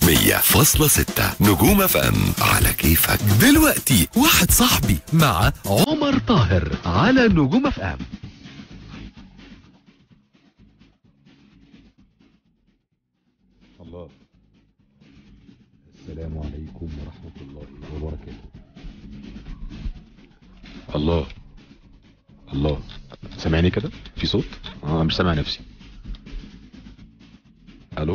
100.6 نجوم اف ام على كيفك دلوقتي واحد صاحبي مع عمر طاهر على نجوم اف ام الله السلام عليكم ورحمة الله وبركاته الله الله سامعني كده في صوت اه مش سامع نفسي الو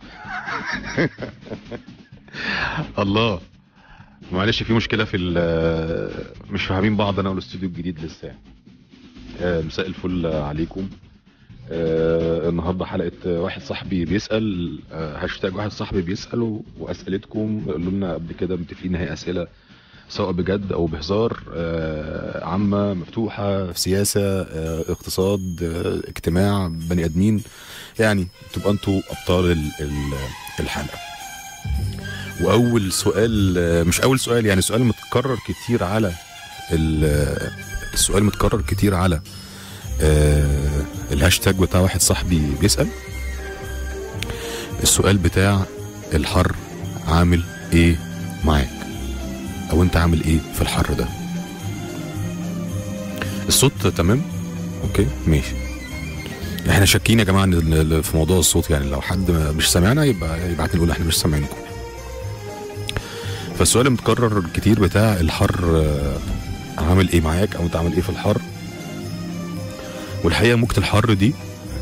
الله معلش في مشكله في ال- مش فاهمين بعض انا والاستوديو الجديد لسه آه، مساء الفل عليكم آه، النهارده حلقه آه، واحد صاحبي بيسال آه، هاشتاج واحد صاحبي بيسال و- واسئلتكم قالوا لنا قبل كده متفقين هي اسئله سواء بجد او بهزار آه، عامه مفتوحه في سياسه آه، اقتصاد آه، اجتماع بني ادمين يعني تبقى انتوا ابطال ال- ال- الحلقه واول سؤال آه، مش اول سؤال يعني سؤال متكرر كتير على ال- السؤال متكرر كتير على آه، الهاشتاج بتاع واحد صاحبي بيسأل السؤال بتاع الحر عامل ايه معاك او انت عامل ايه في الحر ده الصوت تمام اوكي ماشي احنا شاكين يا جماعه إن ال- في موضوع الصوت يعني لو حد ما- مش سامعنا يبقى يبعت نقول احنا مش سامعينكم فالسؤال المتكرر كتير بتاع الحر آه، عامل ايه معاك او انت عامل ايه في الحر والحقيقه موجه الحر دي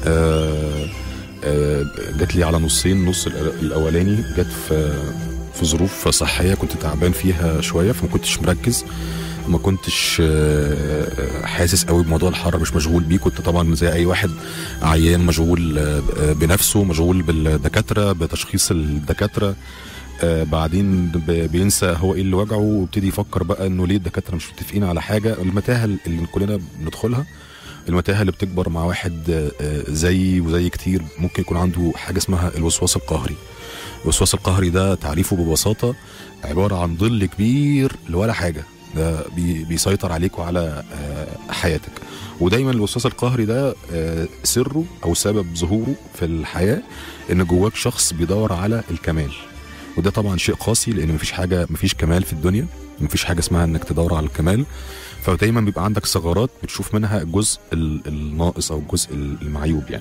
آه، آه، جات لي على نصين نص الأ- الاولاني جت في في ظروف صحيه كنت تعبان فيها شويه فما كنتش مركز ما كنتش آه، حاسس قوي بموضوع الحر مش مشغول بيه كنت طبعا زي اي واحد عيان مشغول آه، بنفسه مشغول بالدكاتره بتشخيص الدكاتره آه بعدين ب- بينسى هو ايه اللي وجعه ويبتدي يفكر بقى انه ليه الدكاتره مش متفقين على حاجه المتاهه اللي كلنا بندخلها المتاهه اللي بتكبر مع واحد آه، آه، زي وزي كتير ممكن يكون عنده حاجه اسمها الوسواس القهري الوسواس القهري ده تعريفه ببساطه عباره عن ظل كبير لولا حاجه ده بي- بيسيطر عليك وعلى آه، حياتك ودايما الوسواس القهري ده آه، سره او سبب ظهوره في الحياه ان جواك شخص بيدور على الكمال وده طبعا شيء قاسي لان مفيش حاجه مفيش كمال في الدنيا مفيش حاجه اسمها انك تدور على الكمال فدايما بيبقى عندك ثغرات بتشوف منها الجزء ال- الناقص او الجزء المعيوب يعني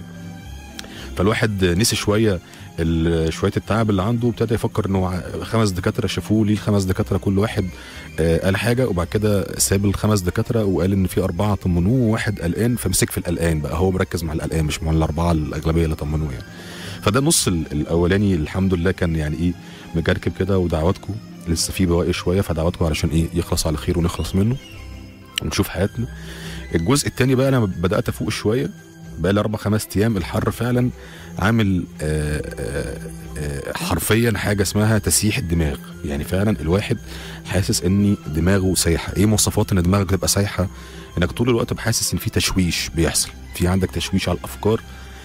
فالواحد نسي شويه ال- شويه التعب اللي عنده ابتدى يفكر انه ع- خمس دكاتره شافوه ليه الخمس دكاتره كل واحد آه، قال حاجه وبعد كده ساب الخمس دكاتره وقال ان في اربعه طمنوه وواحد قلقان فمسك في القلقان بقى هو مركز مع القلقان مش مع الاربعه الاغلبيه اللي طمنوه يعني فده النص ال- الاولاني الحمد لله كان يعني ايه مجركب كده ودعواتكم لسه في بواقي شويه فدعواتكم علشان ايه يخلص على خير ونخلص منه ونشوف حياتنا الجزء الثاني بقى انا بدات افوق شويه بقى لي اربع خمس ايام الحر فعلا عامل آه، آه، آه، حرفيا حاجه اسمها تسييح الدماغ يعني فعلا الواحد حاسس ان دماغه سايحه ايه مواصفات ان دماغك تبقى سايحه انك طول الوقت حاسس ان في تشويش بيحصل في عندك تشويش على الافكار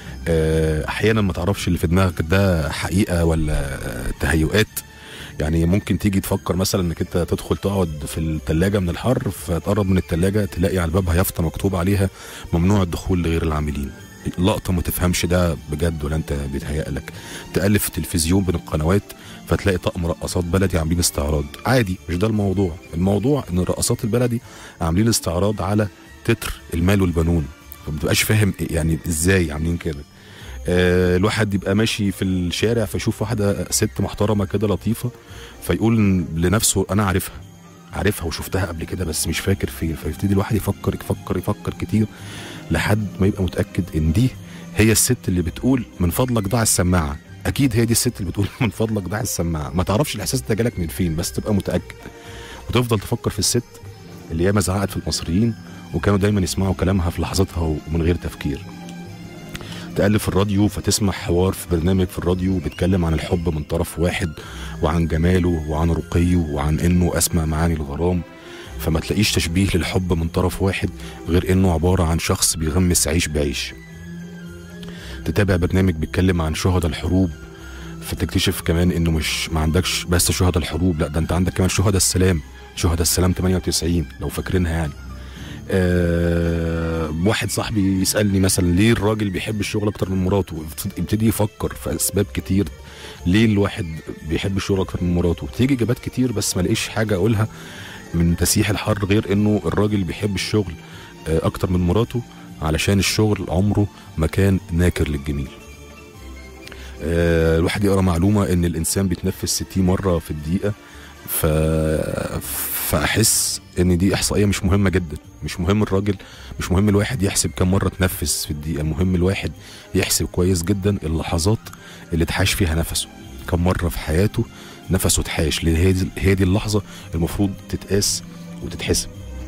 آه، احيانا ما تعرفش اللي في دماغك ده حقيقه ولا آه، تهيؤات يعني ممكن تيجي تفكر مثلا انك انت تدخل تقعد في الثلاجه من الحر فتقرب من الثلاجه تلاقي على الباب يافطه مكتوب عليها ممنوع الدخول لغير العاملين لقطه ما تفهمش ده بجد ولا انت بيتهيأ لك تقلب في التلفزيون بين القنوات فتلاقي طقم رقصات بلدي عاملين استعراض عادي مش ده الموضوع الموضوع ان الرقصات البلدي عاملين استعراض على تتر المال والبنون فما بتبقاش فاهم إيه- يعني ازاي عاملين كده آه، الواحد يبقى ماشي في الشارع فيشوف واحده ست محترمه كده لطيفه فيقول لنفسه انا عارفها عارفها وشفتها قبل كده بس مش فاكر فين فيبتدي الواحد يفكر يفكر يفكر كتير لحد ما يبقى متاكد ان دي هي الست اللي بتقول من فضلك ضع السماعه اكيد هي دي الست اللي بتقول من فضلك ضع السماعه ما تعرفش الاحساس ده جالك من فين بس تبقى متاكد وتفضل تفكر في الست اللي ياما زعقت في المصريين وكانوا دايما يسمعوا كلامها في لحظتها ومن غير تفكير تقلب في الراديو فتسمع حوار في برنامج في الراديو بيتكلم عن الحب من طرف واحد وعن جماله وعن رقيه وعن انه اسمى معاني الغرام فما تلاقيش تشبيه للحب من طرف واحد غير انه عباره عن شخص بيغمس عيش بعيش تتابع برنامج بيتكلم عن شهداء الحروب فتكتشف كمان انه مش ما عندكش بس شهداء الحروب لا ده انت عندك كمان شهداء السلام شهداء السلام 98 لو فاكرينها يعني آه واحد صاحبي يسالني مثلا ليه الراجل بيحب الشغل اكتر من مراته يبتدي يفكر في اسباب كتير ليه الواحد بيحب الشغل اكتر من مراته تيجي اجابات كتير بس ما لاقيش حاجه اقولها من تسيح الحر غير انه الراجل بيحب الشغل آه، اكتر من مراته علشان الشغل عمره ما كان ناكر للجميل آه، الواحد يقرا معلومه ان الانسان بيتنفس 60 مره في الدقيقه ف... فاحس ان دي احصائيه مش مهمه جدا مش مهم الراجل مش مهم الواحد يحسب كم مره تنفس في الدقيقه المهم الواحد يحسب كويس جدا اللحظات اللي اتحاش فيها نفسه كم مره في حياته نفسه اتحاش لان هي دي هي دي اللحظه المفروض تتقاس وتتحسب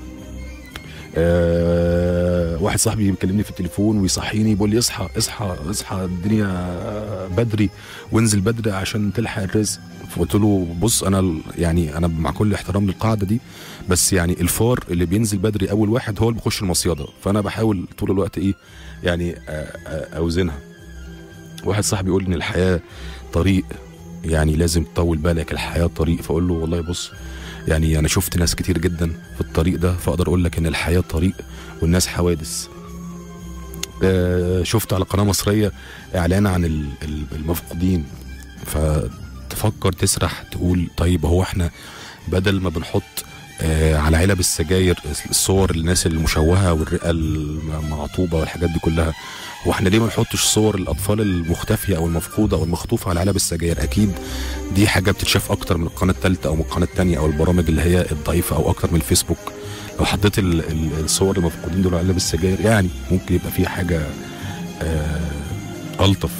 أه واحد صاحبي بيكلمني في التليفون ويصحيني بيقول لي اصحى اصحى اصحى الدنيا بدري وانزل بدري عشان تلحق الرزق فقلت له بص انا ال- يعني انا مع كل احترام للقاعده دي بس يعني الفار اللي بينزل بدري اول واحد هو اللي بيخش المصيده فانا بحاول طول الوقت ايه يعني أ- أ- اوزنها واحد صاحبي يقول ان الحياه طريق يعني لازم تطول بالك الحياه طريق فاقول له والله بص يعني انا شفت ناس كتير جدا في الطريق ده فاقدر اقول لك ان الحياه طريق والناس حوادث آه، شفت على قناه مصريه اعلان عن ال- ال- المفقودين فتفكر تسرح تقول طيب هو احنا بدل ما بنحط آه، على علب السجاير الصور الناس المشوهه والرئه المعطوبه والحاجات دي كلها هو احنا ليه ما نحطش صور الاطفال المختفيه او المفقوده او المخطوفه على علب السجاير اكيد دي حاجه بتتشاف اكتر من القناه الثالثه او من القناه الثانيه او البرامج اللي هي الضعيفه او اكتر من الفيسبوك لو حطيت ال- ال- الصور المفقودين دول على علب السجاير يعني ممكن يبقى في حاجه آه الطف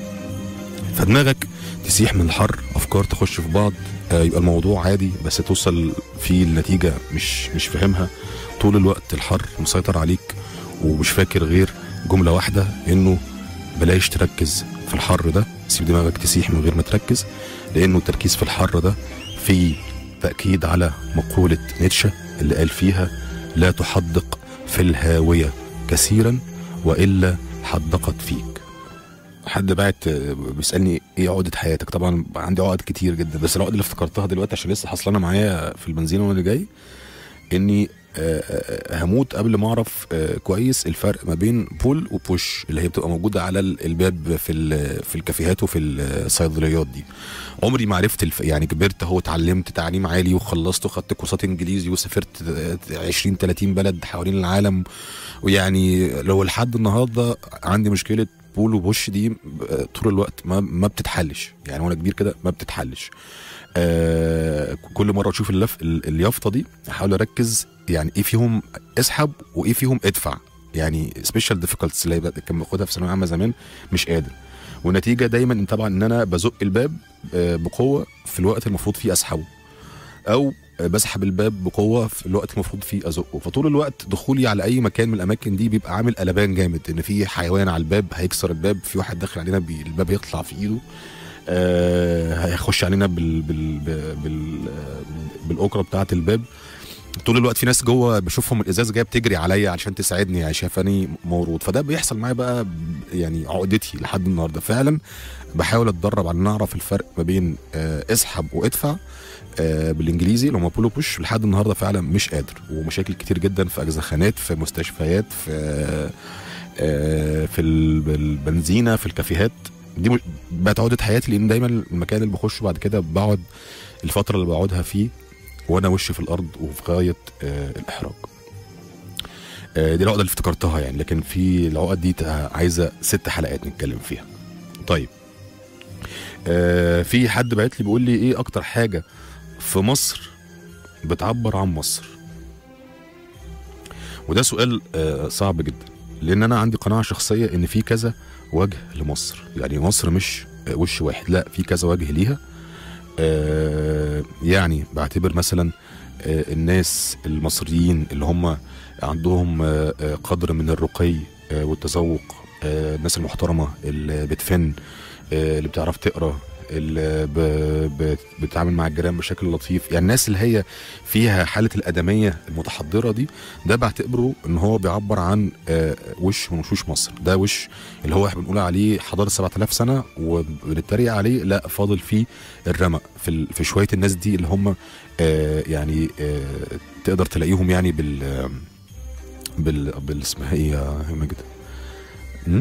فدماغك تسيح من الحر افكار تخش في بعض آه يبقى الموضوع عادي بس توصل فيه النتيجه مش مش فاهمها طول الوقت الحر مسيطر عليك ومش فاكر غير جمله واحده انه بلاش تركز في الحر ده سيب دماغك تسيح من غير ما تركز لانه التركيز في الحر ده فيه تاكيد على مقوله نيتشه اللي قال فيها لا تحدق في الهاويه كثيرا والا حدقت فيك حد بعت آه، بيسالني ايه عقده حياتك طبعا عندي عقد كتير جدا بس العقده اللي افتكرتها دلوقتي عشان لسه حصلانه معايا في البنزينه وانا جاي اني آه، آه، هموت قبل ما اعرف آه، كويس الفرق ما بين بول وبوش اللي هي بتبقى موجوده على ال- الباب في ال- في الكافيهات وفي الصيدليات دي عمري ما عرفت الف... يعني كبرت اهو اتعلمت تعليم عالي وخلصت وخدت كورسات انجليزي وسافرت آه، 20 30 بلد حوالين العالم ويعني لو لحد النهارده عندي مشكله بول وبوش دي آه، طول الوقت ما ما بتتحلش يعني وانا كبير كده ما بتتحلش آه كل مره اشوف اللف ال- اليافطه دي احاول اركز يعني ايه فيهم اسحب وايه فيهم ادفع يعني سبيشال ديفيكولتس اللي هي كان باخدها في ثانويه عامه زمان مش قادر والنتيجه دايما ان طبعا ان انا بزق الباب آه، بقوه في الوقت المفروض فيه اسحبه او آه، بسحب الباب بقوه في الوقت المفروض فيه ازقه فطول الوقت دخولي على اي مكان من الاماكن دي بيبقى عامل قلبان جامد ان في حيوان على الباب هيكسر الباب في واحد داخل علينا بي الباب هيطلع في ايده آه هيخش علينا بال بال بال, بال بالاكره بتاعه الباب طول الوقت في ناس جوه بشوفهم الازاز جايه بتجري عليا عشان تساعدني يعني شايفاني مورود فده بيحصل معايا بقى ب- يعني عقدتي لحد النهارده فعلا بحاول اتدرب على ان اعرف الفرق ما بين آه، اسحب وادفع آه، بالانجليزي لو ما بولو بوش لحد النهارده فعلا مش قادر ومشاكل كتير جدا في اجزخانات في مستشفيات في آه، في ال- البنزينه في الكافيهات دي مش- بقت عقده حياتي لان دايما المكان اللي بخشه بعد كده بقعد الفتره اللي بقعدها فيه وانا وشي في الارض وفي غايه آه، الاحراج آه، دي العقده اللي افتكرتها يعني لكن في العقد دي تع- عايزه ست حلقات نتكلم فيها طيب آه، في حد بعت لي بيقول لي ايه اكتر حاجه في مصر بتعبر عن مصر وده سؤال آه، صعب جدا لان انا عندي قناعه شخصيه ان في كذا وجه لمصر يعني مصر مش آه، وش واحد لا في كذا وجه ليها آه، يعني بعتبر مثلا آه، الناس المصريين اللي هم عندهم آه، آه، قدر من الرقي آه، والتذوق آه، الناس المحترمه اللي بتفن آه، اللي بتعرف تقرا اللي ب- بت- بتتعامل مع الجيران بشكل لطيف يعني الناس اللي هي فيها حاله الادميه المتحضره دي ده بعتبره ان هو بيعبر عن آه، وش من وشوش مصر ده وش اللي هو احنا بنقول عليه حضاره 7000 سنه وبنتريق عليه لا فاضل فيه الرمق في ال- في شويه الناس دي اللي هم آه، يعني آه، تقدر تلاقيهم يعني بال بال بال اسمها ايه يا ماجد؟ م?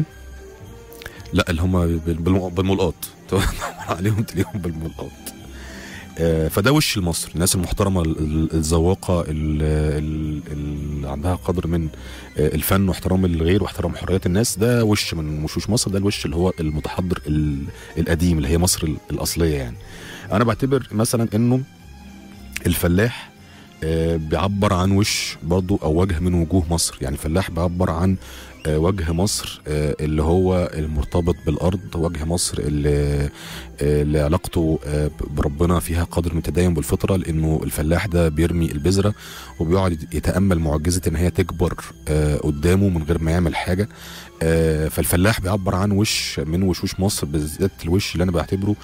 لا اللي هم بال- بالم- بالملقاط تدور عليهم تلاقيهم بالملقاط آه، فده وش لمصر الناس المحترمه ال- ال- الذواقه ال- ال- اللي عندها قدر من آه، الفن واحترام الغير واحترام حريات الناس ده وش من وشوش مصر ده الوش اللي هو المتحضر ال- القديم اللي هي مصر ال- الاصليه يعني انا بعتبر مثلا انه الفلاح آه، بيعبر عن وش برضو او وجه من وجوه مصر يعني الفلاح بيعبر عن آه، وجه مصر آه، اللي هو المرتبط بالارض وجه مصر اللي آه، اللي علاقته آه، بربنا فيها قدر من التدين بالفطره لانه الفلاح ده بيرمي البذره وبيقعد يتامل معجزه ان هي تكبر آه، قدامه من غير ما يعمل حاجه آه، فالفلاح بيعبر عن وش من وشوش مصر بالذات الوش اللي انا بعتبره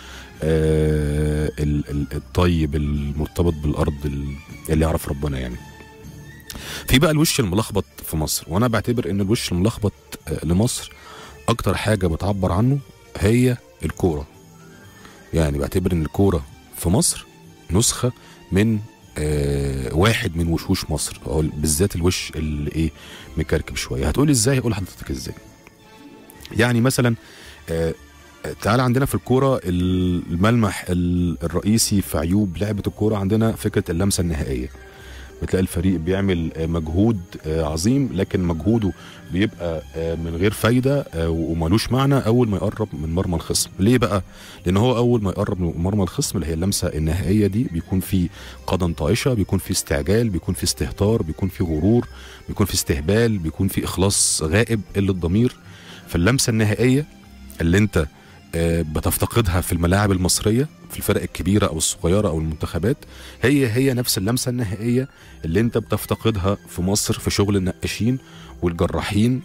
آه، ال- ال- الطيب المرتبط بالارض ال- اللي يعرف ربنا يعني في بقى الوش الملخبط في مصر وانا بعتبر ان الوش الملخبط آه، لمصر اكتر حاجه بتعبر عنه هي الكوره يعني بعتبر ان الكوره في مصر نسخه من آه واحد من وشوش مصر او بالذات الوش اللي ايه مكركب شويه هتقولي ازاي اقول لحضرتك ازاي يعني مثلا آه آه، تعالى عندنا في الكوره الملمح ال- الرئيسي في عيوب لعبه الكوره عندنا فكره اللمسه النهائيه بتلاقي الفريق بيعمل آه، مجهود آه، عظيم لكن مجهوده بيبقى آه، من غير فايده آه، ومالوش معنى اول ما يقرب من مرمى الخصم ليه بقى لان هو اول ما يقرب من مرمى الخصم اللي هي اللمسه النهائيه دي بيكون في قدم طائشه بيكون في استعجال بيكون في استهتار بيكون في غرور بيكون في استهبال بيكون في اخلاص غائب قله ضمير فاللمسه النهائيه اللي انت آه، بتفتقدها في الملاعب المصريه في الفرق الكبيره او الصغيره او المنتخبات هي هي نفس اللمسه النهائيه اللي انت بتفتقدها في مصر في شغل النقاشين والجراحين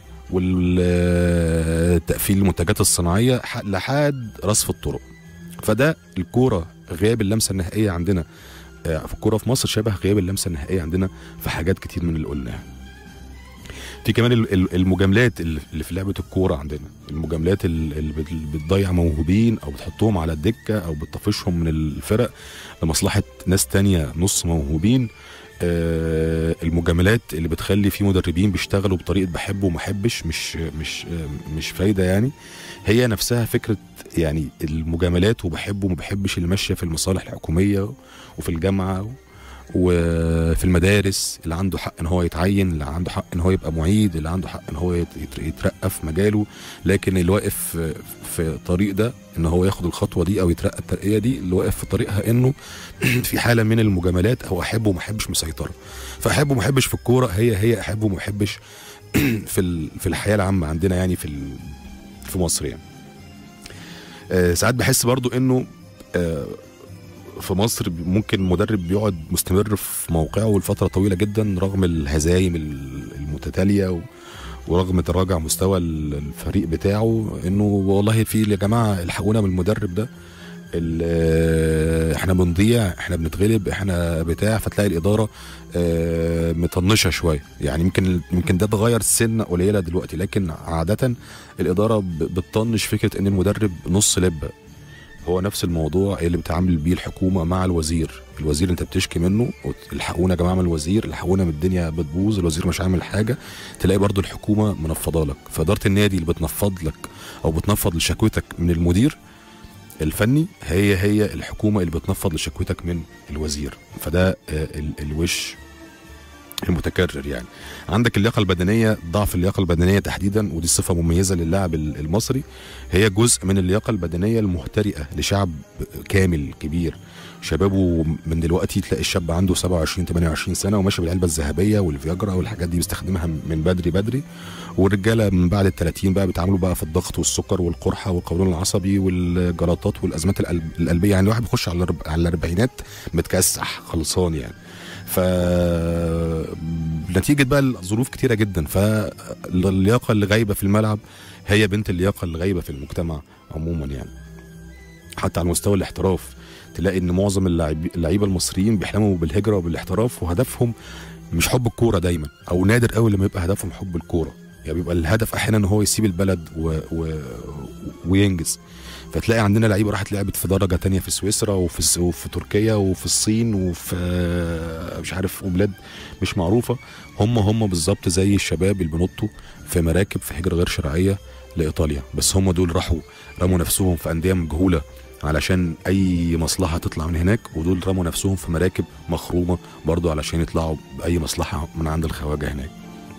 والتقفيل المنتجات الصناعيه ح- لحد رصف الطرق فده الكوره غياب اللمسه النهائيه عندنا آه، في الكوره في مصر شبه غياب اللمسه النهائيه عندنا في حاجات كتير من اللي قلناها في كمان ال- ال- المجاملات اللي اللي في لعبه الكوره عندنا المجاملات ال- اللي بت- اللي بتضيع موهوبين او بتحطهم على الدكه او بتطفشهم من الفرق لمصلحه ناس تانية نص موهوبين آه، المجاملات اللي بتخلي في مدربين بيشتغلوا بطريقه بحب وما احبش مش مش آه، مش فايده يعني هي نفسها فكره يعني المجاملات وبحب وما بحبش اللي ماشيه في المصالح الحكوميه وفي الجامعه وفي المدارس اللي عنده حق ان هو يتعين اللي عنده حق ان هو يبقى معيد اللي عنده حق ان هو يت- يت- يترقى في مجاله لكن اللي واقف في- في الطريق ده ان هو ياخد الخطوه دي او يترقى الترقيه دي اللي واقف في طريقها انه في حاله من المجاملات او احب وما احبش مسيطره فاحب وما احبش في الكوره هي هي احب وما احبش في ال- في الحياه العامه عندنا يعني في ال- في مصر يعني آه، ساعات بحس برضو انه آه، في مصر ممكن مدرب بيقعد مستمر في موقعه لفتره طويله جدا رغم الهزايم ال- المتتاليه و- ورغم تراجع مستوى ال- الفريق بتاعه انه والله في يا جماعه الحقونا من المدرب ده ال- احنا بنضيع احنا بنتغلب احنا بتاع فتلاقي الاداره آه، مطنشه شويه يعني يمكن يمكن ده اتغير سنه قليله دلوقتي لكن عاده الاداره ب- بتطنش فكره ان المدرب نص لبه هو نفس الموضوع اللي بتعامل بيه الحكومه مع الوزير الوزير انت بتشكي منه وت- الحقونا يا جماعه من الوزير الحقونا من الدنيا بتبوظ الوزير مش عامل حاجه تلاقي برضو الحكومه منفضه لك فاداره النادي اللي بتنفض لك او بتنفض لشكوتك من المدير الفني هي هي الحكومه اللي بتنفض لشكوتك من الوزير فده آه، ال- الوش المتكرر يعني عندك اللياقه البدنيه ضعف اللياقه البدنيه تحديدا ودي صفه مميزه للاعب ال- المصري هي جزء من اللياقه البدنيه المهترئه لشعب كامل كبير شبابه من دلوقتي تلاقي الشاب عنده 27 28 سنه وماشي بالعلبه الذهبيه والفياجرا والحاجات دي بيستخدمها من بدري بدري والرجاله من بعد ال 30 بقى بيتعاملوا بقى في الضغط والسكر والقرحه والقولون العصبي والجلطات والازمات القلب القلبيه يعني الواحد بيخش على الأرب- على الاربعينات متكسح خلصان يعني ف نتيجه بقى الظروف كتيره جدا فاللياقه اللي غايبه في الملعب هي بنت اللياقه اللي غايبه في المجتمع عموما يعني حتى على مستوى الاحتراف تلاقي ان معظم اللاعبي- اللعيبه المصريين بيحلموا بالهجره وبالاحتراف وهدفهم مش حب الكوره دايما او نادر قوي لما يبقى هدفهم حب الكوره يعني بيبقى الهدف احيانا ان هو يسيب البلد و... و... وينجز فتلاقي عندنا لعيبه راحت لعبت في درجه تانية في سويسرا وفي الس- وفي تركيا وفي الصين وفي آه، مش عارف وبلاد مش معروفه هم هم بالظبط زي الشباب اللي بينطوا في مراكب في هجره غير شرعيه لايطاليا بس هم دول راحوا رموا نفسهم في انديه مجهوله علشان اي مصلحه تطلع من هناك ودول رموا نفسهم في مراكب مخرومه برضو علشان يطلعوا باي مصلحه من عند الخواجه هناك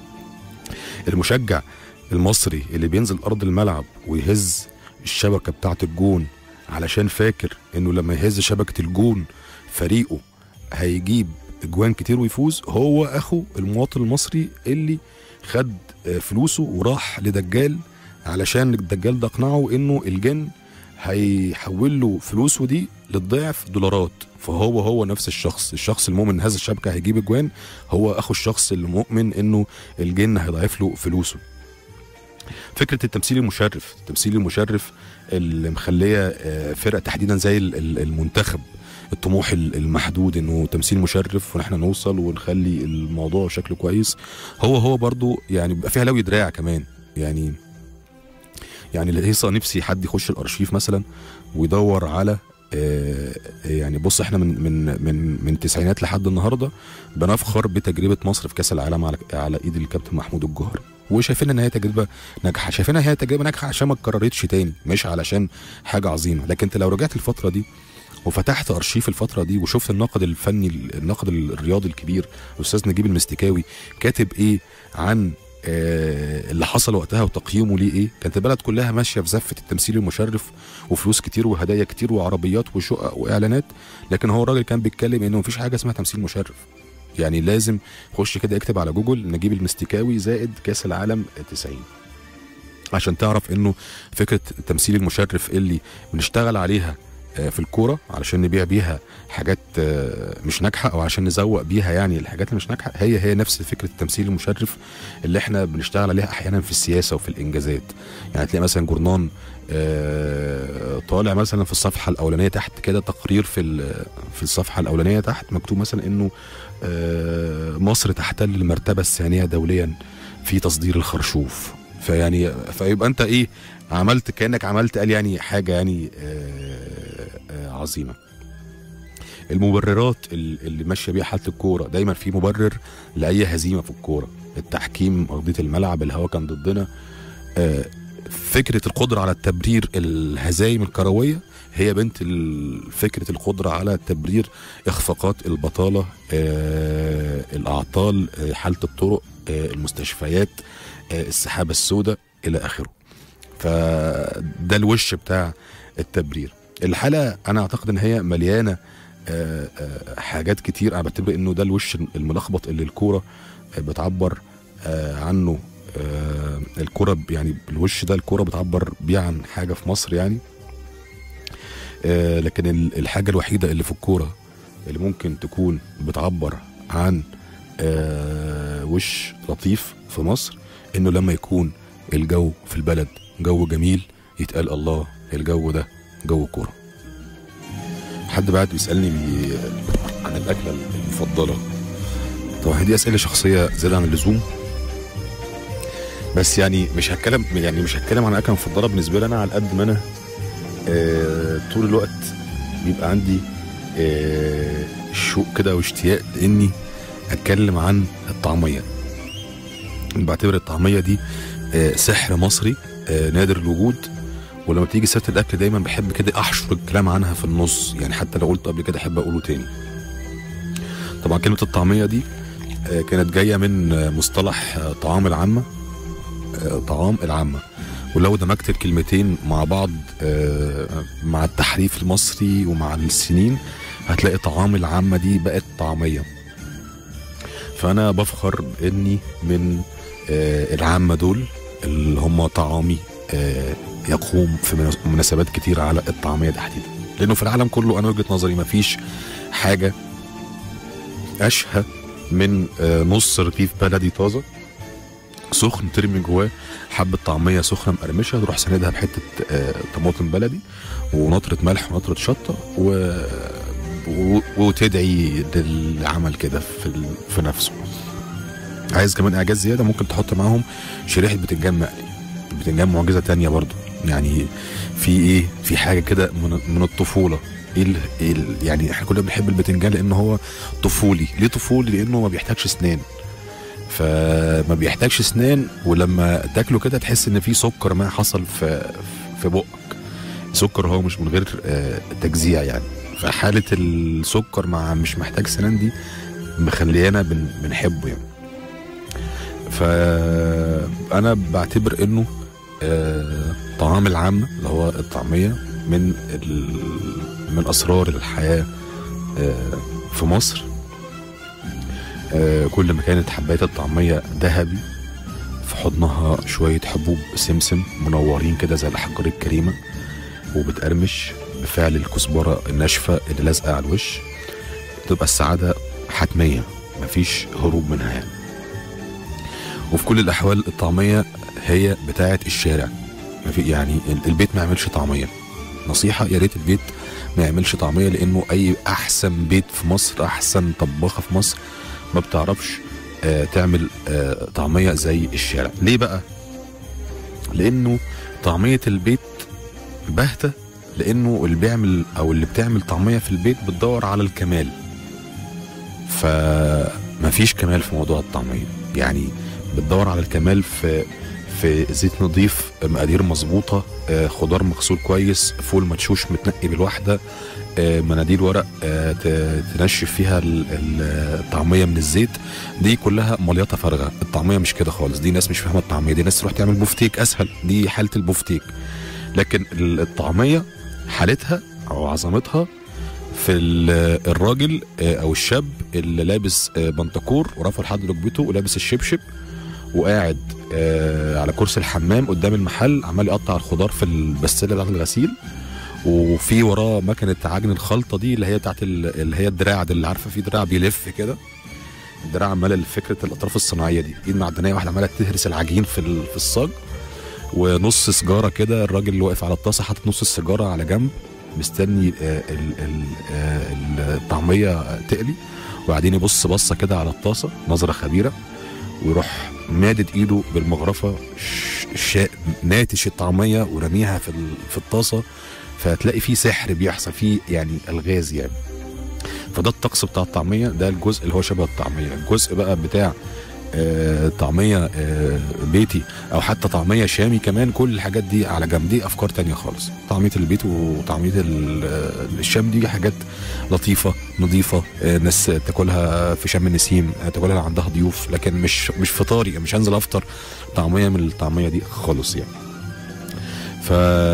المشجع المصري اللي بينزل ارض الملعب ويهز الشبكه بتاعه الجون علشان فاكر انه لما يهز شبكه الجون فريقه هيجيب اجوان كتير ويفوز هو اخو المواطن المصري اللي خد آه، فلوسه وراح لدجال علشان الدجال ده اقنعه انه الجن هيحول له فلوسه دي للضعف دولارات فهو هو نفس الشخص الشخص المؤمن هذا الشبكه هيجيب اجوان هو اخو الشخص المؤمن انه الجن هيضعف له فلوسه فكره التمثيل المشرف التمثيل المشرف اللي مخليه آه، فرق تحديدا زي ال- ال- المنتخب الطموح ال- المحدود انه تمثيل مشرف ونحن نوصل ونخلي الموضوع شكله كويس هو هو برضو يعني بيبقى فيها لوي دراع كمان يعني يعني الهيصه نفسي حد يخش الارشيف مثلا ويدور على آه، يعني بص احنا من من من من التسعينات لحد النهارده بنفخر بتجربه مصر في كاس العالم على على ايد الكابتن محمود الجوهري وشايفين ان هي تجربه ناجحه شايفينها هي تجربه ناجحه عشان ما اتكررتش تاني مش علشان حاجه عظيمه لكن انت لو رجعت الفتره دي وفتحت ارشيف الفتره دي وشفت الناقد الفني الناقد الرياضي الكبير الاستاذ نجيب المستكاوي كاتب ايه عن آه، اللي حصل وقتها وتقييمه ليه ايه كانت البلد كلها ماشيه في زفه التمثيل المشرف وفلوس كتير وهدايا كتير وعربيات وشقق واعلانات لكن هو الراجل كان بيتكلم انه مفيش حاجه اسمها تمثيل مشرف يعني لازم خش كده اكتب على جوجل نجيب المستكاوي زائد كاس العالم 90 عشان تعرف انه فكره التمثيل المشرف اللي بنشتغل عليها آه، في الكوره علشان نبيع بيها حاجات آه، مش ناجحه او عشان نزوق بيها يعني الحاجات اللي مش ناجحه هي هي نفس فكره التمثيل المشرف اللي احنا بنشتغل عليها احيانا في السياسه وفي الانجازات يعني تلاقي مثلا جورنان آه، طالع مثلا في الصفحه الاولانيه تحت كده تقرير في ال- في الصفحه الاولانيه تحت مكتوب مثلا انه آه، مصر تحتل المرتبه الثانيه دوليا في تصدير الخرشوف فيعني فيبقى انت ايه عملت كانك عملت قال يعني حاجه يعني آه، آه، عظيمه المبررات ال- اللي ماشيه بيها حاله الكوره دايما في مبرر لاي هزيمه في الكوره التحكيم ارضيه الملعب الهوا كان ضدنا آه، فكره القدره على التبرير الهزايم الكرويه هي بنت ال- فكره القدره على تبرير اخفاقات البطاله آه، الاعطال آه، حاله الطرق آه، المستشفيات آه، السحابه السوداء الى اخره فده الوش بتاع التبرير الحلقه انا اعتقد ان هي مليانه آه، آه، حاجات كتير انا بعتبر انه ده الوش الملخبط اللي الكوره آه، بتعبر آه، عنه آه، الكوره ب- يعني الوش ده الكوره بتعبر بيه عن حاجه في مصر يعني آه، لكن ال- الحاجه الوحيده اللي في الكوره اللي ممكن تكون بتعبر عن آه، وش لطيف في مصر انه لما يكون الجو في البلد جو جميل يتقال الله الجو ده جو كوره حد بعد بيسالني بي عن الاكله المفضله طبعا دي اسئله شخصيه زياده عن اللزوم بس يعني مش هتكلم يعني مش هتكلم عن اكله مفضله بالنسبه لي انا على قد ما انا آه طول الوقت بيبقى عندي آه شوق كده واشتياق لاني اتكلم عن الطعميه بعتبر الطعميه دي آه سحر مصري آه نادر الوجود ولما تيجي سيره الاكل دايما بحب كده احشر الكلام عنها في النص يعني حتى لو قلت قبل كده احب اقوله تاني طبعا كلمه الطعميه دي آه، كانت جايه من آه، مصطلح آه، طعام العامه آه، طعام العامه ولو دمجت الكلمتين مع بعض آه، مع التحريف المصري ومع السنين هتلاقي طعام العامه دي بقت طعميه فانا بفخر اني من آه، العامه دول اللي هم طعامي آه، يقوم في مناس- مناسبات كتير على الطعميه تحديدا لانه في العالم كله انا وجهه نظري ما فيش حاجه اشهى من آه، نص رغيف بلدي طازه سخن ترمي جواه حبه طعميه سخنه مقرمشه تروح ساندها بحته آه، طماطم بلدي ونطره ملح ونطره شطه و... و... وتدعي للعمل كده في ال... في نفسه عايز كمان اعجاز زياده ممكن تحط معاهم شريحه بتنجان مقلي بتنجان معجزه تانية برضو يعني في ايه في حاجه كده من, من الطفوله ايه ال- إيه ال- يعني احنا كلنا بنحب البتنجان لان هو طفولي ليه طفولي لانه ما بيحتاجش اسنان فما بيحتاجش اسنان ولما تاكله كده تحس ان في سكر ما حصل في في بقك سكر هو مش من غير آه، تجزيع يعني فحاله السكر مع مش محتاج سنان دي مخليانا بن بنحبه يعني فانا بعتبر انه آه، طعام العامة اللي هو الطعمية من ال- من اسرار الحياة آه، في مصر آه، كل ما كانت حباية الطعمية ذهبي في حضنها شوية حبوب سمسم منورين كده زي الأحجار الكريمة وبتقرمش بفعل الكزبرة الناشفة اللي لازقة على الوش تبقى السعادة حتمية مفيش هروب منها يعني وفي كل الأحوال الطعمية هي بتاعة الشارع ما في يعني البيت ما يعملش طعمية نصيحة يا ريت البيت ما يعملش طعمية لأنه أي أحسن بيت في مصر أحسن طباخة في مصر ما بتعرفش آه تعمل آه طعمية زي الشارع ليه بقى؟ لأنه طعمية البيت باهتة لأنه اللي بيعمل أو اللي بتعمل طعمية في البيت بتدور على الكمال فما فيش كمال في موضوع الطعمية يعني بتدور على الكمال في في زيت نظيف مقادير مظبوطة آه، خضار مغسول كويس فول مدشوش متنقي بالواحدة آه، مناديل ورق آه، ت- تنشف فيها ال- ال- الطعمية من الزيت دي كلها مليطة فارغة الطعمية مش كده خالص دي ناس مش فاهمة الطعمية دي ناس تروح تعمل بوفتيك أسهل دي حالة البوفتيك لكن ال- الطعمية حالتها أو عظمتها في ال- الراجل آه، او الشاب اللي لابس آه، بنطكور ورافع لحد ركبته ولابس الشبشب وقاعد آه، على كرسي الحمام قدام المحل عمال يقطع الخضار في البسله بتاعت الغسيل وفي وراه مكنه عجن الخلطه دي اللي هي بتاعت ال- اللي هي الدراع دي اللي عارفه في دراع بيلف كده الدراع عماله فكره الاطراف الصناعيه دي ايد معدنيه واحده عماله تهرس العجين في ال- في الصاج ونص سيجاره كده الراجل اللي واقف على الطاسه حاطط نص السيجاره على جنب مستني آه، ال- ال- آه، الطعميه تقلي وبعدين يبص بصه كده على الطاسه نظره خبيره ويروح مادد ايده بالمغرفه ش- شا... ناتش الطعميه ورميها في ال- في الطاسه فهتلاقي فيه سحر بيحصل فيه يعني الغاز يعني فده الطقس بتاع الطعميه ده الجزء اللي هو شبه الطعميه الجزء بقى بتاع آه، طعميه آه، بيتي او حتى طعميه شامي كمان كل الحاجات دي على جنب دي افكار تانية خالص طعميه البيت وطعميه ال- آه، الشام دي حاجات لطيفه نظيفه آه، ناس تاكلها في شم النسيم آه، تاكلها عندها ضيوف لكن مش مش فطاري مش هنزل افطر طعميه من الطعميه دي خالص يعني ف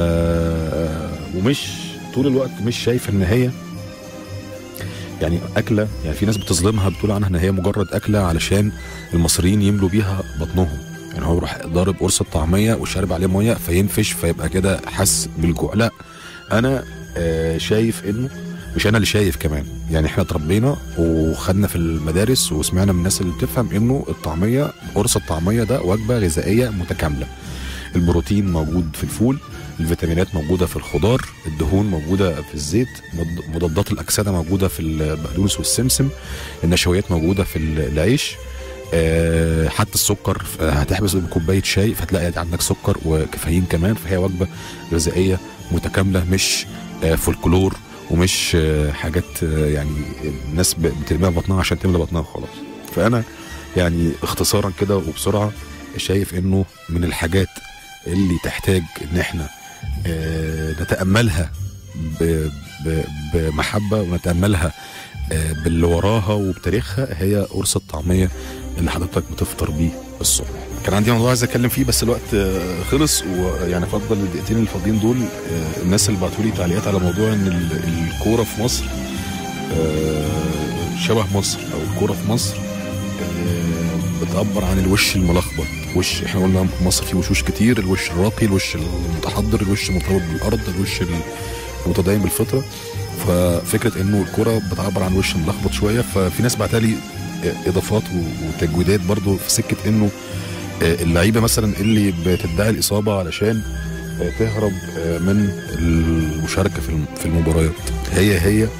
ومش طول الوقت مش شايف ان هي يعني اكله يعني في ناس بتظلمها بتقول عنها ان هي مجرد اكله علشان المصريين يملوا بيها بطنهم يعني هو يروح ضارب قرص الطعميه وشارب عليه ميه فينفش فيبقى كده حس بالجوع لا انا آه شايف انه مش انا اللي شايف كمان يعني احنا اتربينا وخدنا في المدارس وسمعنا من الناس اللي بتفهم انه الطعميه قرص الطعميه ده وجبه غذائيه متكامله البروتين موجود في الفول الفيتامينات موجوده في الخضار الدهون موجوده في الزيت مض- مضادات الاكسده موجوده في البقدونس والسمسم النشويات موجوده في العيش آه، حتى السكر آه، هتحبس بكوبايه شاي فتلاقي عندك سكر وكافيين كمان فهي وجبه غذائيه متكامله مش آه، فولكلور ومش آه، حاجات آه، يعني الناس ب- بترميها في بطنها عشان تملى بطنها وخلاص فانا يعني اختصارا كده وبسرعه شايف انه من الحاجات اللي تحتاج ان احنا آه، نتاملها ب- ب- بمحبه ونتاملها آه، باللي وراها وبتاريخها هي قرص الطعميه اللي حضرتك بتفطر بيه الصبح كان عندي موضوع عايز اتكلم فيه بس الوقت آه، خلص ويعني افضل الدقيقتين الفاضيين دول آه، الناس اللي بعتوا لي تعليقات على موضوع ان ال- الكوره في مصر آه، شبه مصر او الكوره في مصر آه، بتعبر عن الوش الملخبط وش احنا قلنا مصر فيه وشوش كتير الوش الراقي الوش المتحضر الوش المرتبط بالارض الوش المتدين بالفطره ففكره انه الكوره بتعبر عن وش ملخبط شويه ففي ناس بعتها لي اضافات وتجويدات برضو في سكه انه اللعيبه مثلا اللي بتدعي الاصابه علشان تهرب من المشاركه في الم- في المباريات هي هي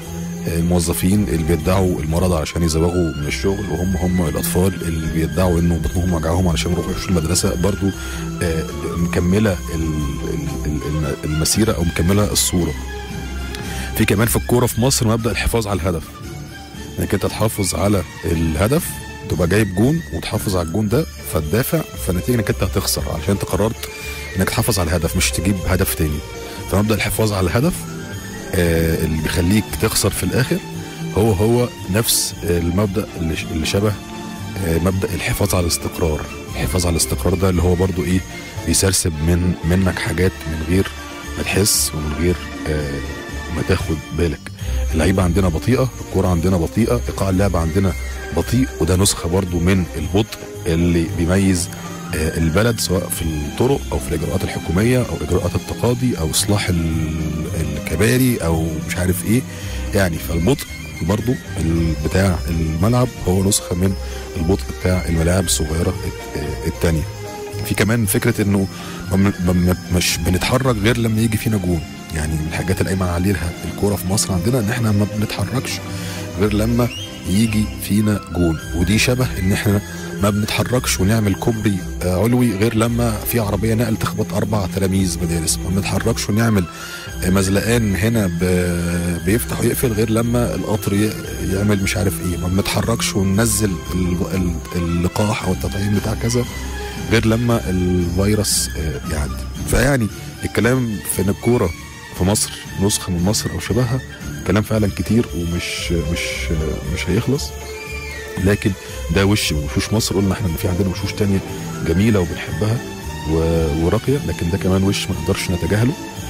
الموظفين اللي بيدعوا المرض علشان يزوغوا من الشغل وهم هم الاطفال اللي بيدعوا انه بطنهم وجعهم علشان يروحوا يخشوا المدرسه برضو آه، مكمله ال- ال- ال- المسيره او مكمله الصوره في كمان في الكوره في مصر مبدا الحفاظ على الهدف انك انت تحافظ على الهدف تبقى جايب جون وتحافظ على الجون ده فتدافع فالنتيجه انك انت هتخسر علشان انت قررت انك تحافظ على الهدف مش تجيب هدف تاني فمبدا الحفاظ على الهدف آه، اللي بيخليك تخسر في الاخر هو هو نفس المبدا اللي ش- اللي شبه آه، مبدا الحفاظ على الاستقرار الحفاظ على الاستقرار ده اللي هو برضو ايه بيسرسب من منك حاجات من غير ما تحس ومن غير آه، ما تاخد بالك اللعيبه عندنا بطيئه الكوره عندنا بطيئه ايقاع اللعب عندنا بطيء وده نسخه برضو من البطء اللي بيميز آه، البلد سواء في الطرق او في الاجراءات الحكوميه او اجراءات التقاضي او اصلاح ال- الكباري او مش عارف ايه يعني فالبطء برضو ال- بتاع الملعب هو نسخه من البطء بتاع الملاعب الصغيره الت- آه، التانيه في كمان فكره انه ما بن- ما بن- مش بنتحرك غير لما يجي فينا جون يعني من الحاجات اللي ايمن عليها الكوره في مصر عندنا ان احنا ما بنتحركش غير لما يجي فينا جون ودي شبه ان احنا ما بنتحركش ونعمل كوبري آه، علوي غير لما في عربيه نقل تخبط اربع تلاميذ مدارس ما بنتحركش ونعمل آه، مزلقان هنا ب- بيفتح ويقفل غير لما القطر ي- يعمل مش عارف ايه ما بنتحركش وننزل ال- ال- اللقاح او التطعيم بتاع كذا غير لما الفيروس آه، يعدي فيعني الكلام في ان الكوره في مصر نسخه من مصر او شبهها كلام فعلا كتير ومش مش مش هيخلص لكن ده وش من وشوش مصر قلنا احنا ان في عندنا وشوش تانية جميله وبنحبها و- وراقيه لكن ده كمان وش ما نقدرش نتجاهله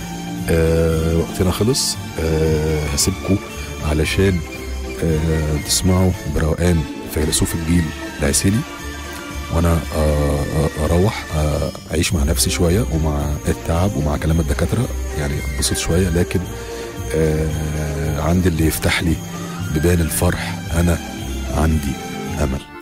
آه وقتنا خلص آه هسيبكم علشان آه تسمعوا بروقان فيلسوف الجيل العسيلي وانا آه آه اروح آه اعيش مع نفسي شويه ومع التعب ومع كلام الدكاتره يعني اتبسط شويه لكن آه عندي اللي يفتح لي بيبان الفرح انا عندي امل